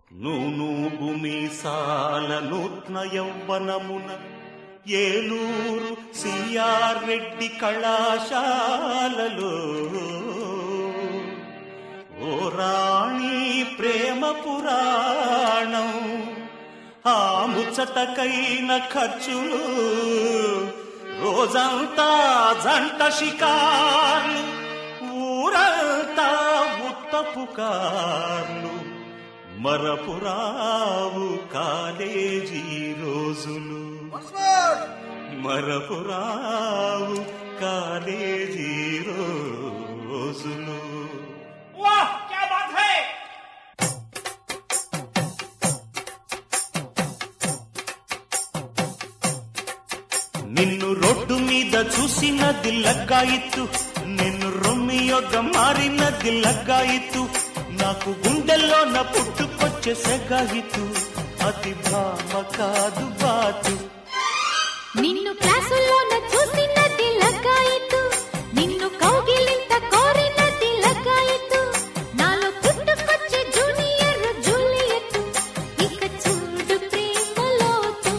నూనూగు మీసాల నూత్న యౌవనమున ఏలూరు సిఆర్ రెడ్డి కళాశాలలో ఓ రాణి ప్రేమ పురాణం ఆ ముచ్చటకైన ఖర్చులు రోజంతా జంట షికార్లు ఊరంతా ఉత్తపు కార్లు మరపురావు కాలేజీ రోజులు మరపురావు కాలేజీ రోజులు वाह क्या बात है నిన్ను రోడ్డు మీద చూసినది లగ్గాయిత్తు నిన్ను రొమ్మియొగ్గ మారినది లగ్గాయిత్తు నాకు గుండెల్లో నా పుట్టుకొచ్చే సెగాయితు అది భామ కాదు బాతు నిన్ను క్లాసుల్లోన చూసినది లగ్గాయితు నిన్ను కౌగిలింత కోరినది లగ్గాయితు నాలో పుట్టుకొచ్చే జూనియర్ జూలియట్ ఇక చూడు ప్రేమలోతు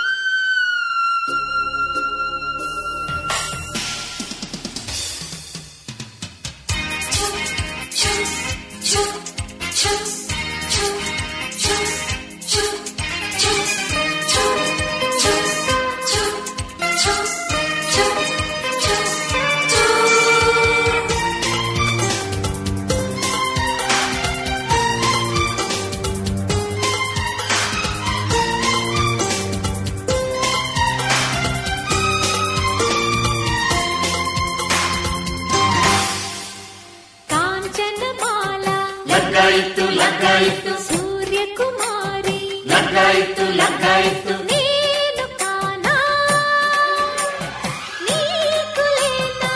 కాంచనమాల లగ్గాయిత్తు లగ్గాయిత్తు సూర్యకుమారి లగ్గాయిత్తు లగ్గాయిత్తు నేను కానా నీకు లేనా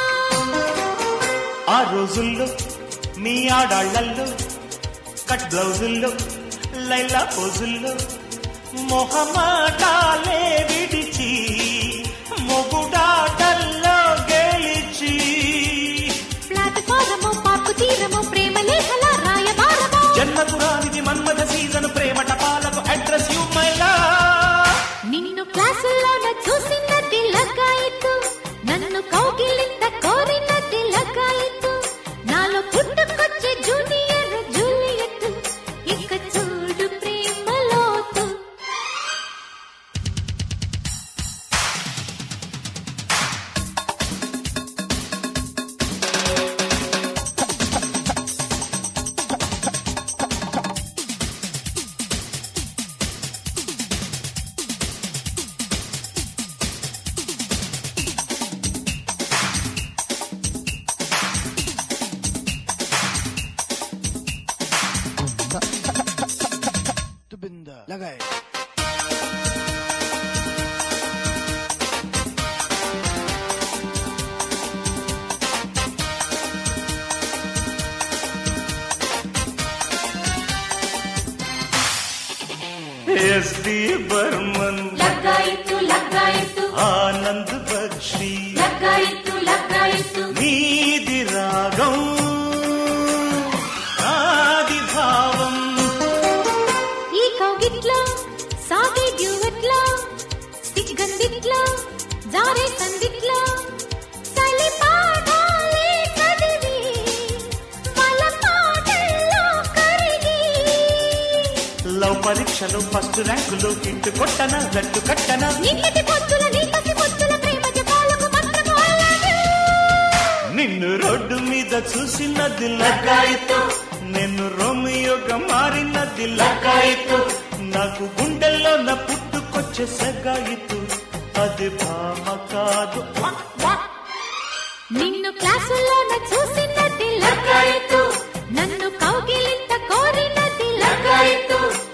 ఆ రోజుల్లో మీ ఆడాళ్లల్లో కట్ బ్లౌజుల్లో లైలా పోజుల్లో మొహమాటాలే విడిచి మొగుడాటల్లో గెలిచి ప్లాట్ఫారము పాపు తీరము ప్రేమ లేఖల రాయబారము జన్మకు రానిది మన్మథ సీజన్ ప్రేమట పాలకు అడ్రస్ యు మై నిన్ను క్లాసుల్లోన చూసినది లగ్గాయితు నన్ను కౌగిలింత కోరినది లగ్గాయితు నాలో పుట్టుకొచ్చే జూనియర్ జూలియట్ ఇక చూడు ప్రేమలోతు तुबिंदा लगाए ఎస్డి బర్మన్ లగ్గాయిత్తు లగ్గాయిత్తు ఆనంద్ బక్షి లగ్గాయిత్తు లగ్గాయిత్తు నీది రాగం ఆది భావం ఈ కౌగిట్లో సాగే డ్యూవెట్లో సిగ్గందిట్లో జారే సందిట్లో చలి పాఠాలే చదివి వాళ్ళ పాటల్లో కరిగి లవ్ పరీక్షలో ఫస్ట్ ర్యాంకులో కిట్టు కొట్టన గట్టు కట్టన నిన్నటి పొత్తుల నీకటి పొత్తుల ప్రేమ జపాలకు మంత్రము అల్లాడు నిన్ను రోడ్డు మీద చూసినది లగ్గాయితు నిన్ను రోమియోగా మారినది లగ్గాయితు నాకు గుండెల్లో నా పుట్టుకొచ్చే సగాయితు అది భామ కాదు నిన్ను క్లాసుల్లోన చూసినది లగ్గాయితు నన్ను కౌగిలింత కోరినది లగ్గాయితు